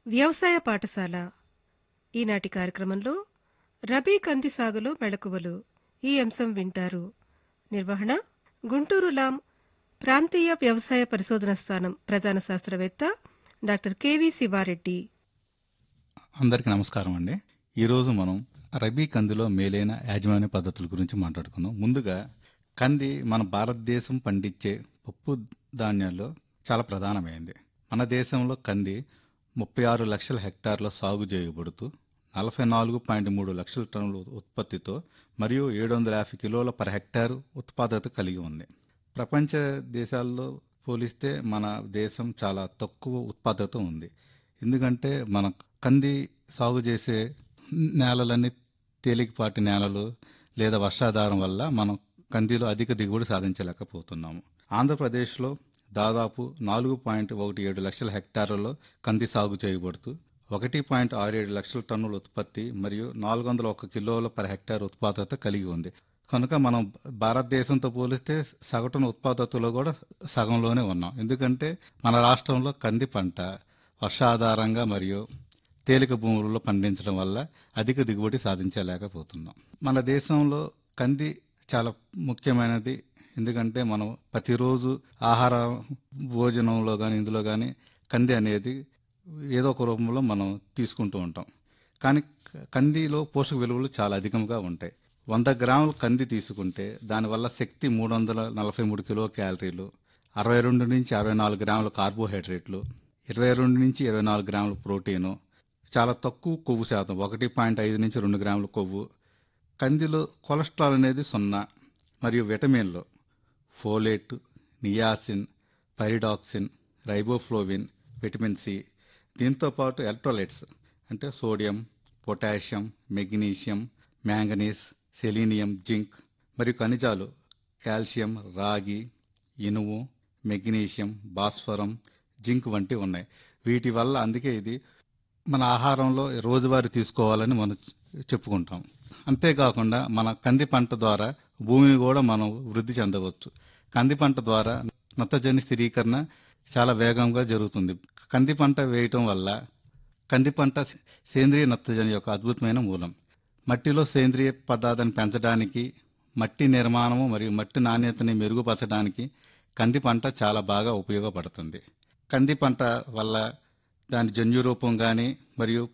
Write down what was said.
వ్యవసాయ పాఠశాల ఈనాటి కార్యక్రమంలో రబీ కంది సాగులో మెళకువలు ఈ అంశం వింటారు నిర్వహణ గుంటూరు లాం ప్రాంతీయ వ్యవసాయ పరిశోధన స్థానం ప్రధాన శాస్త్రవేత్త డాక్టర్ కెవి శివారెడ్డి అందరికీ నమస్కారం అండి ఈరోజు మనం రబీ కందిలో మేలైన యాజమాన్య పద్ధతుల గురించి మాట్లాడుకుందాం ముందుగా కంది మన భారతదేశం పండించే పప్పు ధాన్యాల్లో చాలా ప్రధానమైంది మన దేశంలో కంది ముప్పై ఆరు లక్షల హెక్టార్ల సాగు చేయబడుతూ నలభై నాలుగు పాయింట్ మూడు లక్షల టన్నుల ఉత్పత్తితో మరియు ఏడు వందల యాభై కిలోల పర్ హెక్టార్ ఉత్పాదకత కలిగి ఉంది ప్రపంచ దేశాల్లో పోలిస్తే మన దేశం చాలా తక్కువ ఉత్పాదకత ఉంది ఎందుకంటే మన కంది సాగు చేసే నేలలన్నీ తేలికపాటి నేలలు లేదా వర్షాధారం వల్ల మనం కందిలో అధిక దిగుబడి సాధించలేకపోతున్నాము ఆంధ్రప్రదేశ్లో దాదాపు నాలుగు పాయింట్ ఒకటి ఏడు లక్షల హెక్టార్లలో కంది సాగు చేయబడుతూ ఒకటి పాయింట్ ఆరు ఏడు లక్షల టన్నుల ఉత్పత్తి మరియు నాలుగు వందల ఒక కిలోల పర్ హెక్టార్ ఉత్పాదకత కలిగి ఉంది కనుక మనం భారతదేశంతో పోలిస్తే సగటున ఉత్పాదకతలో కూడా సగంలోనే ఉన్నాం ఎందుకంటే మన రాష్ట్రంలో కంది పంట వర్షాధారంగా మరియు తేలిక భూములలో పండించడం వల్ల అధిక దిగుబడి సాధించలేకపోతున్నాం మన దేశంలో కంది చాలా ముఖ్యమైనది ఎందుకంటే మనం ప్రతిరోజు ఆహార భోజనంలో కానీ ఇందులో కానీ కంది అనేది ఏదో ఒక రూపంలో మనం తీసుకుంటూ ఉంటాం కానీ కందిలో పోషక విలువలు చాలా అధికంగా ఉంటాయి వంద గ్రాముల కంది తీసుకుంటే దానివల్ల శక్తి మూడు వందల నలభై మూడు కిలో క్యాలరీలు అరవై రెండు నుంచి అరవై నాలుగు గ్రాముల కార్బోహైడ్రేట్లు ఇరవై రెండు నుంచి ఇరవై నాలుగు గ్రాముల ప్రోటీను చాలా తక్కువ కొవ్వు శాతం ఒకటి పాయింట్ ఐదు నుంచి రెండు గ్రాముల కొవ్వు కందిలో కొలెస్ట్రాల్ అనేది సున్నా మరియు విటమిన్లు folate niacin pyridoxine riboflavin vitamin C దీంతో పాటు ఎలక్ట్రోలైట్స్ అంటే sodium potassium magnesium manganese selenium zinc మరియు ఖనిజాలు కాల్షియం రాగి ఇనుము మెగ్నీషియం భాస్వరం జింక్ వంటి ఉన్నాయి వీటి వల్ల అందుకే ఇది మన ఆహారంలో రోజువారీ తీసుకోవాలని మనం చెప్పుకుంటాం అంతేకాకుండా మన కంది పంట ద్వారా భూమిని కూడా మనం వృద్ధి చెందవచ్చు కంది పంట ద్వారా నత్తజని స్థిరీకరణ చాలా వేగంగా జరుగుతుంది కంది పంట వేయటం వల్ల కంది పంట సేంద్రియ నత్తజని యొక్క అద్భుతమైన మూలం మట్టిలో సేంద్రియ పదార్థాన్ని పెంచడానికి మట్టి నిర్మాణము మరియు మట్టి నాణ్యతని మెరుగుపరచడానికి కంది పంట చాలా బాగా ఉపయోగపడుతుంది కంది పంట వల్ల దాని జన్యు రూపం కానీ మరియు